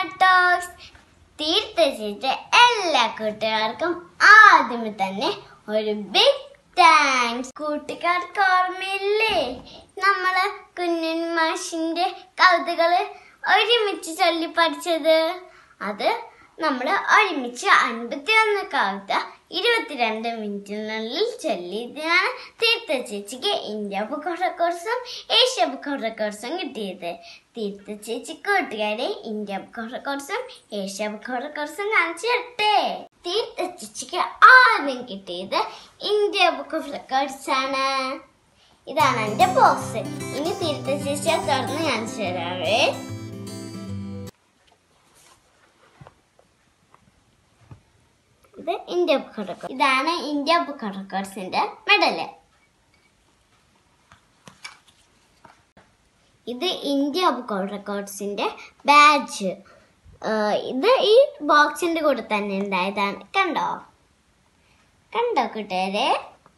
talks തീർത്ത ചേച്ചി എല്ലാ കൂട്ടുകാർക്കും ആദ്യമേ തന്നെ ഒരു ബിഗ് താങ്ക്സ് കൂട്ടുകാർക്ക് ഓർമ്മയില്ലേ നമ്മള് കുഞ്ഞൻ മാഷിന്റെ കവിതകള് ഒരുമിച്ച് ചൊല്ലി പഠിച്ചത് അത് നമ്മൾ ഒരുമിച്ച് അൻപത്തി ഒന്ന് കവിത ഇരുപത്തിരണ്ട് മിനിറ്റിനുള്ളിൽ ചൊല്ലിയതിനാണ് തീർത്ഥ ചേച്ചിക്ക് ഇന്ത്യ ബുക്ക് ഓഫ് റെക്കോർഡ്സും ഏഷ്യ ബുക്ക് ഓഫ് റെക്കോർഡ്സും കിട്ടിയത് തീർത്ഥ ചേച്ചി കൂട്ടുകാരെ ഇന്ത്യ ബുക്ക് ഓഫ് റെക്കോർഡ്സും ഏഷ്യ ബുക്ക് ഓഫ് റെക്കോർഡ്സും കാണിച്ചു തരട്ടെ തീർത്ഥ ചേച്ചിക്ക് ആദ്യം കിട്ടിയത് ഇന്ത്യ ബുക്ക് ഓഫ് റെക്കോർഡ്സ് ആണ് ഇതാണ് എന്റെ ബോക്സ് ഇനി തീർത്ഥ ചേച്ചി അത് തുറന്ന് കാണിച്ചു തരാവേ ഇത് ഇന്ത്യ ബുക്ക് റെക്കോർഡ് ഇതാണ് ഇന്ത്യ ബുക്ക് റെക്കോർഡ്സിന്റെ മെഡല് ഇത് ഇന്ത്യ ബുക്ക് റെക്കോർഡ്സിന്റെ ബാഡ്ജ് ഇത് ഈ ബോക്സിന്റെ കൂടെ തന്നെ ഉണ്ടായതാണ് കണ്ടോ കണ്ടോ കൂട്ടുകാരെ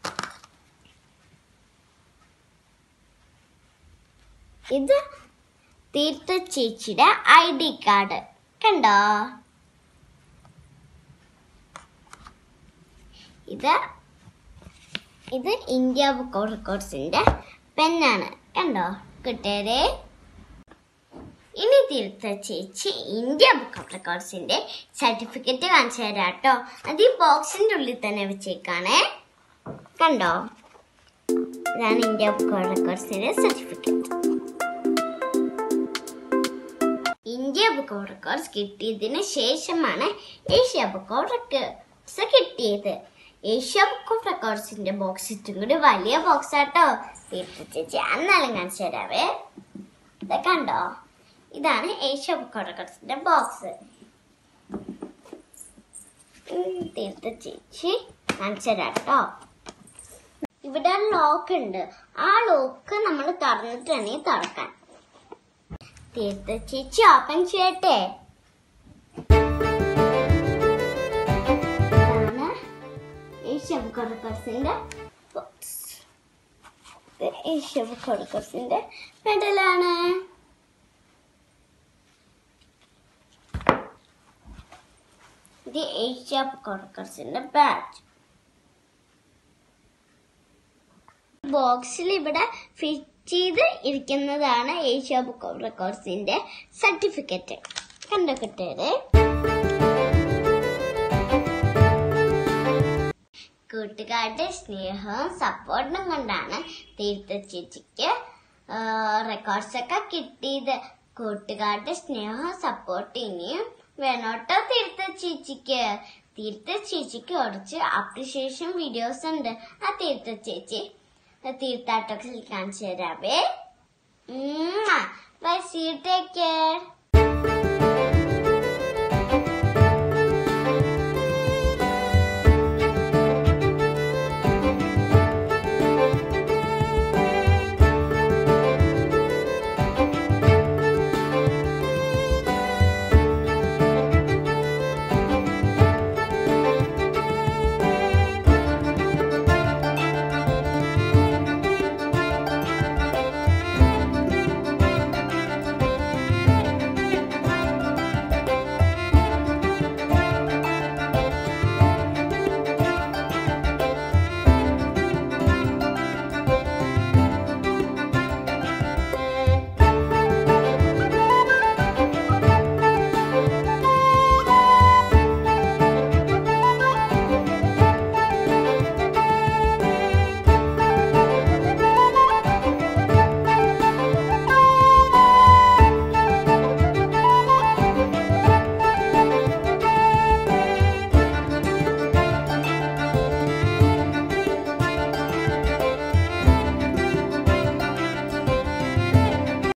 ഇത് തീർത്ഥ ചേച്ചിയുടെ ഐ ഡി കാർഡ് കണ്ടോ ഇത് ഇത് ഇന്ത്യ ബുക്ക് ഓഫ് റെക്കോർഡ്സിന്റെ പെന്നാണ് കണ്ടോ കുട്ടിയരെ ഇനി തീർത്ത ചേച്ചി ഇന്ത്യ ബുക്ക് ഓഫ് റെക്കോർഡ്സിന്റെ സർട്ടിഫിക്കറ്റ് കാണിച്ചു തരാം കേട്ടോ അത് ഈ ബോക്സിന്റെ ഉള്ളിൽ തന്നെ വെച്ചേക്കാണേ കണ്ടോ ഇതാണ് ഇന്ത്യ ബുക്ക് ഓഫ് റെക്കോർഡ്സിന്റെ certificate India book of records കിട്ടിയതിന് ശേഷമാണ് ഏഷ്യ ബുക്ക് ഓഫ് റെക്കോർഡ്സ് കിട്ടിയത് ഏഷ്യ ബുക്ക് ഓഫ് റെക്കോർഡ്സിന്റെ ബോക്സ് ഇട്ടും കൂടി വലിയ ബോക്സ് ആട്ടോ തീർച്ച ചേച്ചി അന്നാലും കാണിച്ചു തരാവേ ഇത് കണ്ടോ ഇതാണ് ഏഷ്യ ബുക്ക് ഓഫ് റെക്കോർഡ്സിന്റെ ബോക്സ് തീർത്ത ചേച്ചി കാണിച്ചു തരാം കേട്ടോ ഇവിടെ ലോക്ക് ഉണ്ട് ആ ലോക്ക് നമ്മൾ തുറന്നിട്ട് വേണമെങ്കിൽ തുറക്കാൻ തീർത്ത ചേച്ചി ഓപ്പൺ ചെയ്യട്ടെ ഇതാണ് ഏഷ്യ ബുക്ക് റെക്കോർഡ്സിന്റെ ബോക്സ് ഇത് ഏഷ്യ ബുക്ക് റെക്കോർഡ്സിന്റെ മെഡലാണ് ഇത് ഏഷ്യ ബുക്ക് റെക്കോർഡ്സിന്റെ ബാച്ച് ബോക്സിൽ ഇവിടെ ഫിറ്റ് ചെയ്ത് ഇരിക്കുന്നതാണ് ഏഷ്യ ബുക്ക് ഓഫ് റെക്കോർഡ്സിന്റെ സർട്ടിഫിക്കറ്റ് കണ്ടോ കുട്ടികളെ കൂട്ടുകാരുടെ സ്നേഹവും സപ്പോർട്ടും കൊണ്ടാണ് തീർത്ഥ ചേച്ചിക്ക് റെക്കോർഡ്സ് ഒക്കെ കിട്ടിയത് കൂട്ടുകാരുടെ സ്നേഹവും സപ്പോർട്ട് ഇനിയും വേണോട്ടോ തീർത്ഥ ചേച്ചിക്ക് തീർത്ഥ ചേച്ചിക്ക് കുറച്ച് അപ്രിഷിയേഷൻ വീഡിയോസ് ഉണ്ട് ആ തീർത്ഥ ചേച്ചി തീർത്ഥാട്ടത്തിൽ കാണിച്ചു തരാവേ ബൈ സീ ടേക്ക് കെയർ